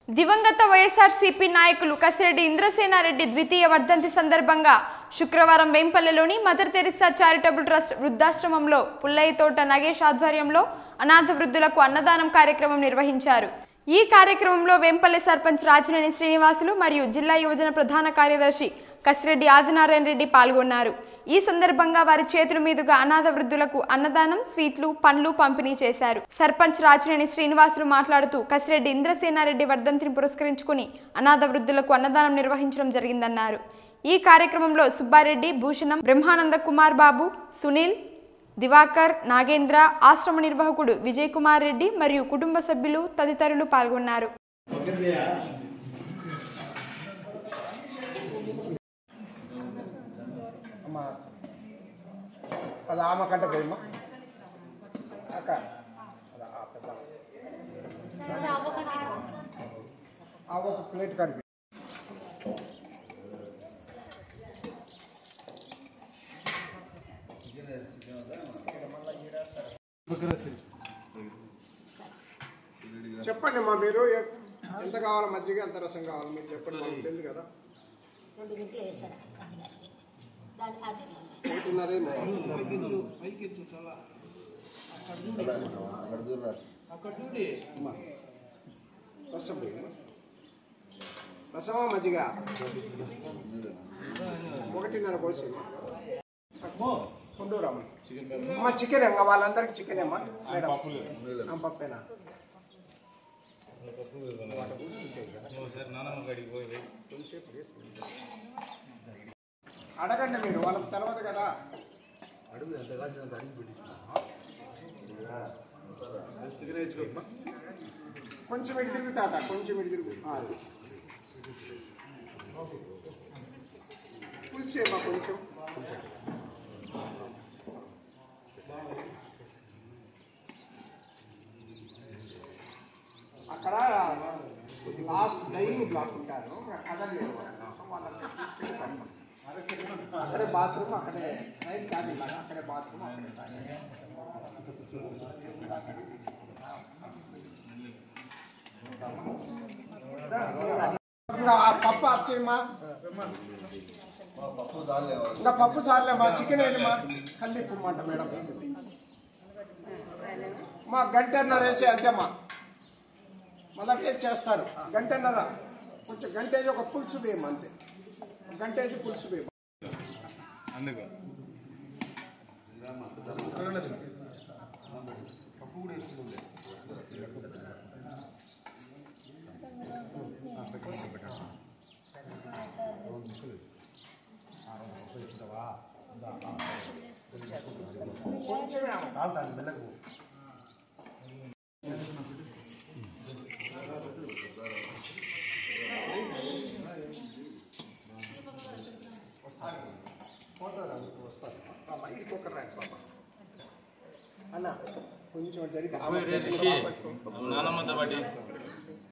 దివంగత వైఎస్ఆర్సీపీ నాయకులు కసిరెడ్డి ఇంద్రసేనారెడ్డి ద్వితీయ వర్ధంతి సందర్భంగా శుక్రవారం వేంపల్లెలోని మదర్ తెరిసా చారిటబుల్ ట్రస్ట్ వృద్ధాశ్రమంలో పుల్లయ్య తోట నగేష్ ఆధ్వర్యంలో అనాథ వృద్ధులకు అన్నదానం కార్యక్రమం నిర్వహించారు ఈ కార్యక్రమంలో వేంపల్లె సర్పంచ్ రాజనేని శ్రీనివాసులు మరియు జిల్లా యువజన ప్రధాన కార్యదర్శి కసిరెడ్డి ఆదినారాయణ రెడ్డి పాల్గొన్నారు ఈ సందర్భంగా వారి చేతుల మీదుగా అనాథ వృద్ధులకు అన్నదానం స్వీట్లు పండ్లు పంపిణీ చేశారు సర్పంచ్ రాజనేని శ్రీనివాసులు మాట్లాడుతూ కసిరెడ్డి ఇంద్రసేనారెడ్డి వర్ధంతిని పురస్కరించుకుని అనాథ వృద్ధులకు అన్నదానం నిర్వహించడం జరిగిందన్నారు ఈ కార్యక్రమంలో సుబ్బారెడ్డి భూషణం బ్రహ్మానంద కుమార్ బాబు సునీల్ దివాకర్ నాగేంద్ర ఆశ్రమ నిర్వాహకుడు విజయ్ కుమార్ రెడ్డి మరియు కుటుంబ సభ్యులు తదితరులు పాల్గొన్నారు అమ్మ అది ఆమె కంట పోయమ్మా అక్క అది ఆ పెద్ద ఆ ఒక ప్లేట్ కనిపి చెప్పండి అమ్మా మీరు ఎ- ఎంత కావాలి మజ్జిగ ఎంత రసం కావాలి మీరు చెప్పండి మాకు తెలియదు కదా రెండు గింజలు వేసారు అది అది దాని అది పోతున్నారేమో రసం పోయమ్మా. రసమా మజ్జిగ ఒకటిన్నర పోసి కొండూరమ్మ అమ్మ చికెన్ అమ్మా వాళ్ళందరికి చికెన్ అమ్మా మేడం ఆ, పప్పేనా అడగండి మీరు వాళ్ళకి తర్వాత కదా కొంచెం ఇటు తిరుగు తాత కొంచెం ఇటు తిరుగు ఆ. పులిసేమా కొంచెం అక్కడ లాస్ట్ లైన్ బ్లాక్ ఉంటారు కదలేదు వాళ్ళకి తీసుకెళ్ళి పంపం. అక్కడే బాత్రూమ్ అక్కడే నైట్ కానీ అక్కడే బాత్రూమ్ అక్కడే టాయిలెట్. ఇంకా ఆ పప్పు ఆఫ్ చేయమ్మా ఇంకా పప్పు సార్లేమ్మా చికెన్ వేయమ్మా కల్లిప్పు మాట మేడం మా గంటన్నర వేసి అంతేమ్మా మళ్ళీ వేసి చేస్తారు గంటన్నర కొంచెం గంటేసి ఒక పులుసు వేయమ్మా అంతే గంటేసి పులుసు వేయమ్మా కొంచెమే అమ్మ. పోతారా మీకు వస్తారు పాప ఇడికి ఒక రండి పాప అన్న కొంచెం జరిగితే రిషి నానమ్మ బట్టి